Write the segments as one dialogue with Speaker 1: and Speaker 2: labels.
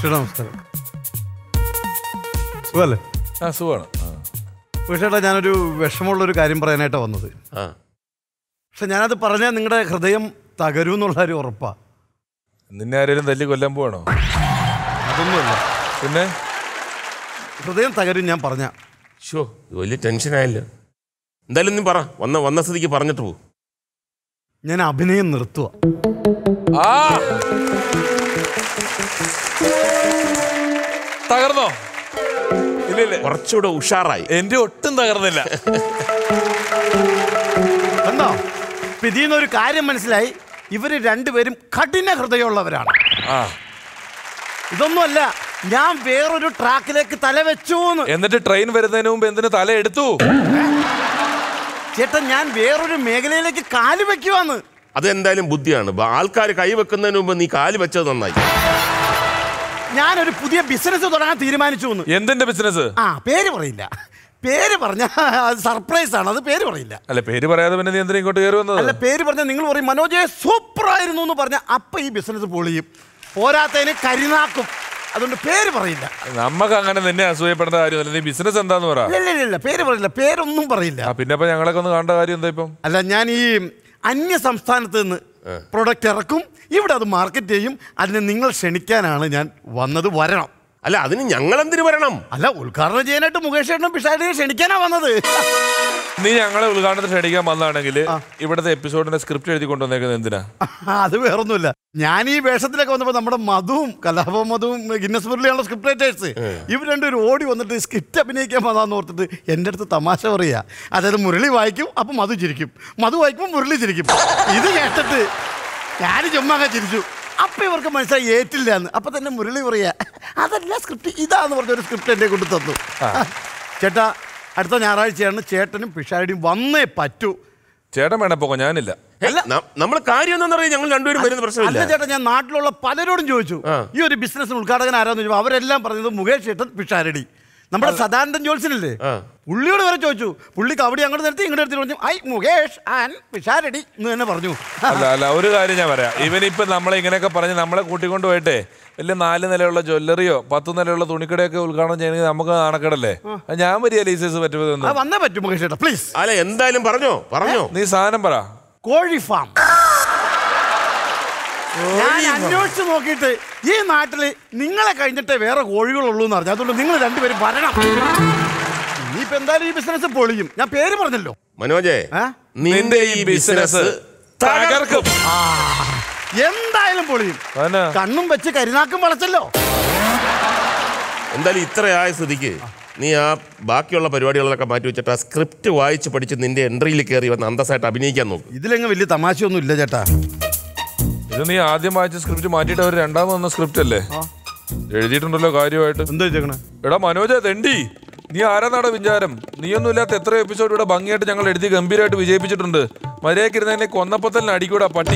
Speaker 1: ചേട്ടാ നമസ്കാരം സുഖല്ലേ
Speaker 2: ആ സുഖമാണ് ആ.
Speaker 1: ചേട്ടാ ഞാനൊരു വിഷമമുള്ള ഒരു കാര്യം പറയാനായിട്ടാണ് വന്നത്
Speaker 3: ആ
Speaker 1: പക്ഷെ ഞാനത് പറഞ്ഞാൽ നിങ്ങളുടെ ഹൃദയം തകരൂ എന്നുള്ള ഒരു ഉറപ്പാ
Speaker 2: നിന്നെ ആരെങ്കിലും തല്ലി കൊല്ലാൻ പോവാണോ
Speaker 1: അതൊന്നുമല്ല
Speaker 2: പിന്നെ
Speaker 1: ഹൃദയം തകരും ഞാൻ പറഞ്ഞ
Speaker 3: ഷോ ഇത് വലിയ ടെൻഷനായല്ലോ എന്തായാലും നീ പറ വന്ന വന്ന സ്ഥിതിക്ക് പറഞ്ഞിട്ട് പോ
Speaker 1: ഞാൻ അഭിനയം നിർത്തുക
Speaker 2: ആ തകർന്നോ ഇല്ല ഇല്ല
Speaker 3: കുറച്ചുകൂടെ ഉഷാറായി
Speaker 2: എന്റെ ഒട്ടും തകർന്നില്ല
Speaker 1: കണ്ടോ ഇപ്പൊ ഇതിൽ നിന്നൊരു കാര്യം മനസ്സിലായി ഇവര് രണ്ടുപേരും കഠിന ഹൃദയമുള്ളവരാണ്
Speaker 2: ആ
Speaker 1: ഇതൊന്നുമല്ല ഞാൻ വേറൊരു ട്രാക്കിലേക്ക് തല വെച്ചു
Speaker 2: എന്നിട്ട് ട്രെയിൻ വരുന്നതിന് മുമ്പ് എന്തിനു തല എടുത്തു
Speaker 1: ചേട്ടൻ ഞാൻ വേറൊരു മേഖലയിലേക്ക് കാല് വെക്കുവാന്ന്
Speaker 3: അത് എന്തായാലും ബുദ്ധിയാണ് ആൾക്കാർ കൈവെക്കുന്നതിന് മുമ്പ് നീ കാല് വെച്ചത് നന്നായി
Speaker 1: ഞാനൊരു പുതിയ ബിസിനസ് തുടങ്ങാൻ തീരുമാനിച്ചു എന്ന്
Speaker 2: എന്തിന്റെ ബിസിനസ്
Speaker 1: ആ പേര് പറയില്ല പേര് പറഞ്ഞ സർപ്രൈസ് ആണ് അത് പേര് പറയില്ല
Speaker 2: അല്ല പേര് പറയാതെ പിന്നെ നീ എന്തിനാ ഇങ്ങോട്ട് കയറി വന്നത്
Speaker 1: അല്ല പേര് പറഞ്ഞ നിങ്ങൾ പറയും മനോജയെ സൂപ്പർ ആയിരുന്നു എന്ന് പറഞ്ഞ അപ്പൊ ഈ ബിസിനസ് പൊളിയും പോരാത്തതിന് കരിനാക്കും അതുകൊണ്ട് പേര് പറയില്ല
Speaker 2: നമുക്ക് അങ്ങനെ നിന്നെ അസൂയപ്പെടേണ്ട കാര്യമല്ല നീ ബിസിനസ് എന്താന്ന് പറ
Speaker 1: ഇല്ല ഇല്ല ഇല്ല പേര് പറയില്ല പേരൊന്നും പറയില്ല
Speaker 2: ആ പിന്നെ ഇപ്പൊ ഞങ്ങളൊക്കെ ഒന്ന് കാണേണ്ട കാര്യം എന്താ ഇപ്പം
Speaker 1: അല്ല ഞാൻ ഈ അന്യ സംസ്ഥാനത്ത് നിന്ന് പ്രൊഡക്റ്റ് ഇറക്കും ഇവിടെ അത് മാർക്കറ്റ് ചെയ്യും അതിനെ നിങ്ങൾ ക്ഷണിക്കാനാണ് ഞാൻ വന്നത് വരണം
Speaker 3: അല്ല അതിന് ഞങ്ങൾ എന്തിനു വരണം
Speaker 1: അല്ല ഉദ്ഘാടനം ചെയ്യാനായിട്ട് മുകേഷ് ചേട്ടനും പിഷാടിനെ ക്ഷണിക്കാനാ വന്നത്
Speaker 2: നീ ഞങ്ങളെ ഉദ്ഘാടനത്തിന് ക്ഷണിക്കാൻ വന്നാണെങ്കിൽ ഇവിടുത്തെ എപ്പിസോഡിന്റെ സ്ക്രിപ്റ്റ് എഴുതി കൊണ്ടുവന്നേക്കുന്നത് എന്തിനാ
Speaker 1: അത് വേറൊന്നുമില്ല ഞാൻ ഈ വേഷത്തിലൊക്കെ വന്നപ്പോൾ നമ്മുടെ മധുവും കലാഭവൻ മധുവും ഗിന്നസ് മുരളിയുള്ള സ്ക്രിപ്റ്റ് റൈറ്റേഴ്സ് ഇവർ രണ്ടുപേരും ഓടി വന്നിട്ട് സ്ക്രിപ്റ്റ് അഭിനയിക്കാൻ വന്നാന്ന് ഓർത്തിട്ട് എൻ്റെ അടുത്ത് തമാശ പറയുക അതായത് മുരളി വായിക്കും അപ്പം മധു ചിരിക്കും മധു വായിക്കുമ്പോൾ മുരളി ചിരിക്കും ഇത് കേട്ടിട്ട് ഞാൻ ചുമ്മാ ചിരിച്ചു അപ്പം ഇവർക്ക് മനസ്സിലായി ഏറ്റില്ല എന്ന് അപ്പം തന്നെ മുരളി പറയാ അതല്ല സ്ക്രിപ്റ്റ് ഇതാന്ന് പറഞ്ഞൊരു സ്ക്രിപ്റ്റ് എൻ്റെ കൊണ്ട് തന്നു ചേട്ടാ അടുത്ത ഞായറാഴ്ചയാണ് ചേട്ടനും പിഷാടിയും വന്നേ പറ്റൂ
Speaker 2: ചേട്ടൻ വേണേ പോകോ ഞാനില്ല
Speaker 3: നമ്മൾ കാര്യം എന്താണെന്ന് അറിയാം ഞങ്ങൾ രണ്ടുപേരും വരുന്ന
Speaker 1: അല്ല
Speaker 3: പ്രശ്നമില്ല
Speaker 1: ചേട്ടാ ഞാൻ നാട്ടിലുള്ള പലരോടും ചോദിച്ചു
Speaker 3: ആ.
Speaker 1: ഈ ഒരു ബിസിനസ് ഉദ്ഘാടകൻ ആരാന്ന് ചോദിച്ചു അവരെല്ലാം പറഞ്ഞത് മുകേഷ് ചേട്ടൻ പിഷാരടി നമ്മുടെ സദാനന്ദൻ ജോത്സ്യനല്ലേ
Speaker 3: ആ.
Speaker 1: പുള്ളിയോട് വരെ ചോദിച്ചു പുള്ളിക്ക് അവിടെ അങ്ങോട്ട് നിർത്തി ഇങ്ങോട്ട് നിർത്തി പറഞ്ഞു ഐ മുകേഷ് ആൻഡ് പിഷാരടി എന്ന് തന്നെ പറഞ്ഞു
Speaker 2: അല്ല അല്ല ഒരു കാര്യം ഞാൻ പറയാം ഇവനിപ്പോ നമ്മളെ ഇങ്ങനെയൊക്കെ പറഞ്ഞ് നമ്മളെ കൂട്ടിക്കൊണ്ട് പോയിട്ടെ വലിയ നാല് നിലയുള്ള ജ്വല്ലറിയോ പത്ത് നിലയുള്ള തുണിക്കടയൊക്കെ ഉദ്ഘാടനം ചെയ്യണമെങ്കിൽ നമുക്ക് നാണക്കേടല്ലേ അത് ഞാൻ വരിക ലൈസൻസ്
Speaker 1: ആ
Speaker 2: പറ്റുമെന്ന്
Speaker 1: വന്നേ പറ്റൂ മുകേഷ് ചേട്ടാ പ്ലീസ്
Speaker 3: അല്ല എന്തായാലും പറഞ്ഞോ പറഞ്ഞോ
Speaker 2: നീ സാധനം പറ
Speaker 1: കോഴി ഫാം ഞാൻ അന്വേഷിച്ച് നോക്കിയിട്ട് ഈ നാട്ടില് നിങ്ങളെ കഴിഞ്ഞിട്ടേ വേറെ കോഴികളുള്ളൂ എന്ന് പറഞ്ഞു അതുകൊണ്ട് നിങ്ങൾ രണ്ടുപേരും വരണം ഇനിയിപ്പോ എന്തായാലും ഈ ബിസിനസ് പൊളിയും ഞാൻ പേര് പറഞ്ഞല്ലോ
Speaker 3: മനോജേ
Speaker 1: ഏ?
Speaker 3: നിന്റെ ഈ ബിസിനസ്
Speaker 2: തകർക്കും
Speaker 1: ആ, എന്തായാലും പൊളിയും
Speaker 2: അതന്നെ.
Speaker 1: കണ്ണും വെച്ച് കരിനാക്കും വളച്ചല്ലോ
Speaker 3: എന്തായാലും ഇത്രയായ സ്ഥിതിക്ക് നീ ആ ബാക്കിയുള്ള പരിപാടികളൊക്കെ മാറ്റി വെച്ചിട്ട് ആ സ്ക്രിപ്റ്റ് വായിച്ച് പഠിച്ച് നിന്റെ എൻട്രിയിൽ കയറി വന്ന് അന്തസ്സായിട്ട് അഭിനയിക്കാൻ നോക്ക്
Speaker 1: ഇതിലെങ്ങ് വലിയ തമാശയൊന്നും ഇല്ല ചേട്ടാ
Speaker 2: ഇത് നീ ആദ്യം വായിച്ച സ്ക്രിപ്റ്റ് മാറ്റിയിട്ട് അവർ രണ്ടാമത് വന്ന സ്ക്രിപ്റ്റ് അല്ലേ എഴുതിയിട്ടുണ്ടല്ലോ കാര്യമായിട്ട്
Speaker 1: എന്താ വെച്ചേക്കണേ
Speaker 2: എടാ മനോജ തെണ്ടി നീ ആരാന്നാടാ വിചാരം നീയൊന്നും ഇല്ലാത്ത എത്ര എപ്പിസോഡ് ഇവിടെ ഭംഗിയായിട്ട് ഞങ്ങൾ എഴുതി ഗംഭീരമായിട്ട് വിജയിപ്പിച്ചിട്ടുണ്ട് മര്യാദക്കിരുന്നതിനെ കൊന്നപ്പോ തന്നെ അടിക്കൂടാ പട്ടി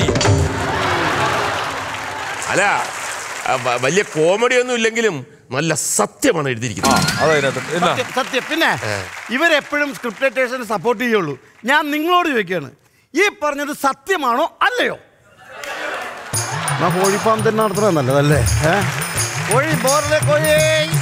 Speaker 3: അല്ല ആ വ- വലിയ കോമഡി ഒന്നും ഇല്ലെങ്കിലും നല്ല സത്യമാണ് എഴുതിയിരിക്കുന്നത്
Speaker 2: അതതിനകത്ത് എന്നാ
Speaker 1: സത്യം, സത്യം പിന്നെ ഇവരെപ്പോഴും സ്ക്രിപ്റ്റ് റൈറ്റേഴ്സിനെ സപ്പോർട്ട് ചെയ്യുള്ളൂ ഞാൻ നിങ്ങളോട് ചോദിക്കുകയാണ് ഈ പറഞ്ഞത് സത്യമാണോ അല്ലയോ എന്നാ കോഴിഫാം തന്നെ നടത്തണ നല്ലതല്ലേ ഏ? കോഴി ബോറിലെ കോഴി